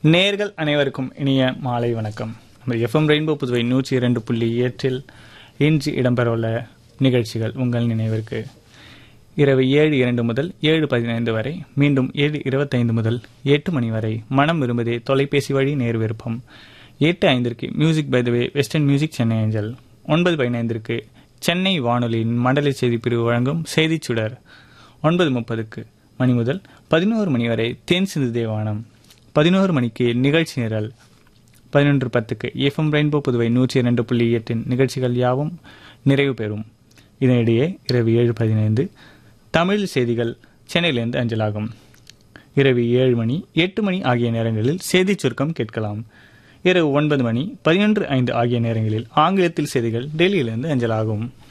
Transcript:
நேர்கள் அனைவருக்கும் இனிய மாலை வணக்கம் நம்ம எஃப்எம் ரெயின்போ புதுவை நூற்றி இரண்டு புள்ளி ஏற்றில் இன்று இடம்பெறவுள்ள நிகழ்ச்சிகள் உங்கள் நினைவிற்கு இரவு ஏழு இரண்டு முதல் ஏழு பதினைந்து வரை மீண்டும் ஏழு இருபத்தைந்து முதல் எட்டு மணி வரை மனம் விரும்புதே தொலைபேசி வழி நேர் விருப்பம் எட்டு ஐந்திற்கு music by the way western music Chennai angel ஒன்பது பதினைந்திற்கு சென்னை வானொலியின் மண்டல செய்தி பிரிவு வழங்கும் செய்திச் சுடர் ஒன்பது முப்பதுக்கு மணி முதல் பதினோரு மணி வரை தேன் சிந்து தேவானம் பதினோரு மணிக்கு நிகழ்ச்சி நிரல் பதினொன்று பத்துக்கு எஃப்எம் ரெயின்போ புதுவை நூற்றி இரண்டு புள்ளி எட்டின் நிகழ்ச்சிகள் யாவும் நிறைவு பெறும் இதனிடையே இரவு ஏழு பதினைந்து தமிழ் செய்திகள் சென்னையிலிருந்து அஞ்சலாகும் இரவு ஏழு மணி எட்டு மணி ஆகிய நேரங்களில் செய்திச் சுருக்கம் கேட்கலாம் இரவு ஒன்பது மணி பதினொன்று ஐந்து ஆகிய நேரங்களில் ஆங்கிலத்தில் செய்திகள் டெல்லியிலிருந்து அஞ்சலாகும்